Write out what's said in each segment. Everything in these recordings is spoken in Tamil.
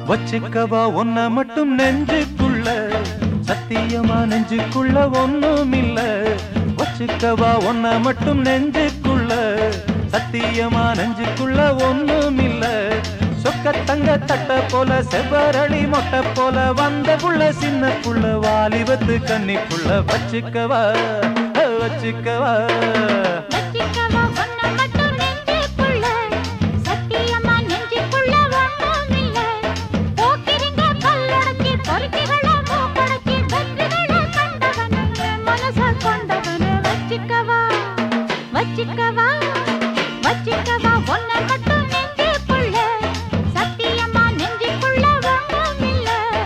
வச்சுக்கவா ஒன்ன மட்டும் நெஞ்சுக்குள்ள சத்தியமா நெஞ்சுக்குள்ள ஒண்ணும் இல்ல வச்சுக்கவா ஒன்ன மட்டும் நெஞ்சுக்குள்ள சத்தியமா நெஞ்சுக்குள்ள ஒண்ணும் இல்ல சொக்க தங்க தட்ட போல செவ்வரளி மொட்டை போல வந்த புள்ள சின்ன புள்ள வாலிபத்து கன்னிக்குள்ள வச்சுக்கவா வச்சுக்கவா வச்சிக்கவா ஒன்ன மட்டும் நெஞ்சுக்குள்ள சத்தியமா நெஞ்சுக்குள்ள ஒண்ணும் இல்ல போக்கிரிங்க கல்லடக்கி பொறுக்கிகள மூக்கடக்கி வெற்றிகள கண்டவனு மனச கொண்டவனு வச்சிக்கவா வச்சிக்கவா வச்சிக்கவா ஒன்ன மட்டும் நெஞ்சுக்குள்ள சத்தியமா நெஞ்சுக்குள்ள ஒண்ணும் இல்ல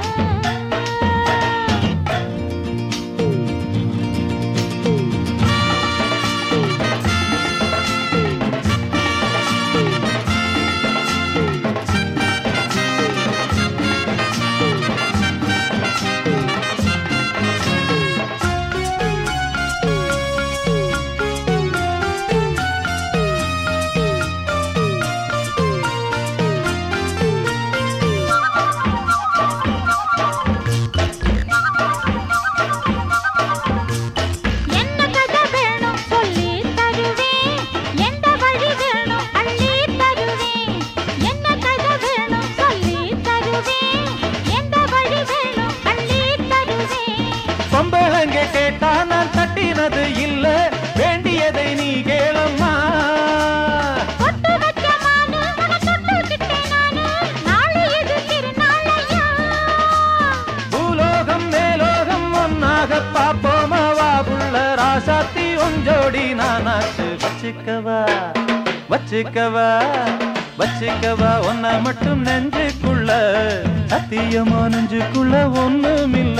என்ன கதை வேணும் சொல்லி தருவேன் எந்த வழி வேணும் அள்ளி தருவேன் என்ன கதை வேணும் சொல்லி தருவேன் எந்த வழி வேணும் அள்ளி தருவேன் பொம்பளங்க கேட்டா நான் தட்டினது இல்ல வேண்டியதை நீ கேளம்மா பொட்டு வச்ச மானு உன தொட்டுக்கிட்டேன் நானு நாளை இது திருநாளையா பூலோகம் மேலோகம் ஒன்னாக பாப்போமா வா புள்ள ராசாத்தி ஒஞ்சோடி நானாச்சு வச்சுக்கவா வச்சுக்கவா வச்சுக்கவா ஒன்ன மட்டும் நெஞ்சுக்குள்ள சத்தியமா நெஞ்சுக்குள்ள ஒண்ணுமில்ல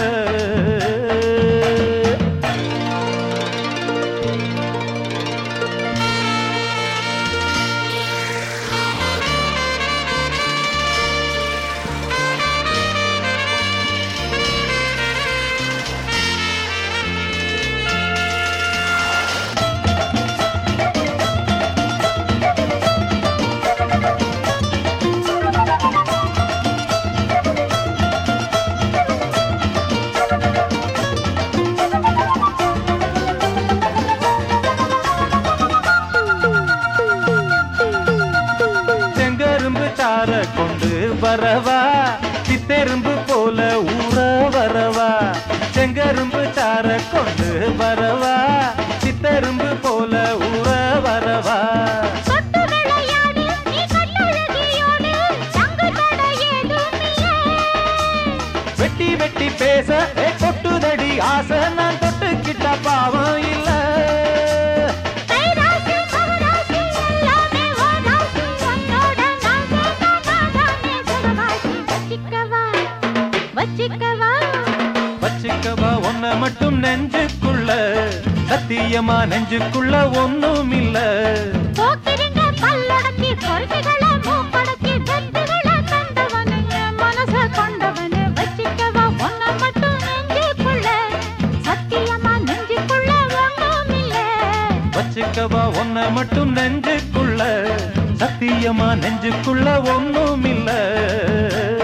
செங்கரும்பு சார கொண்டு வரவா சித்தெரும்பு போல ஊற வரவா செங்கரும்பு சார கொண்டு வரவா சித்தெரும்பு போல ஊற வரவா தொட்டு விளையாடு நீ கண்ணழகியோடு சங்கு தடை ஏதும் இல்லை வெட்டி வெட்டி பேச ஏ கொட்டுதடி ஆசை நான் தொட்டுக்கிட்ட பாவம் இல்ல கைராசி மகராசி எல்லாமே ஓராசி உன்னோட நான் சேர்ந்தா நானே சுகவாசி வச்சிக்கவா வச்சிக்கவா வச்சுக்கவா ஒன்ன மட்டும் நெஞ்சுக்குள்ள சத்தியமா நெஞ்சுக்குள்ள ஒண்ணும் இல்ல போக்கிரிங்க பல்லடக்கி பொறுமைகளை மூக்கடக்கி வெற்றிகளை தந்தவனு என் மனச கொண்டவனு வச்சிக்கவா ஒன்ன மட்டும் நெஞ்சுக்குள்ள சத்தியமா நெஞ்சுக்குள்ள ஒண்ணும் இல்லை வச்சுக்கவா ஒன்ன மட்டும் நெஞ்சுக்குள்ள சத்தியமா நெஞ்சுக்குள்ள ஒண்ணும் இல்ல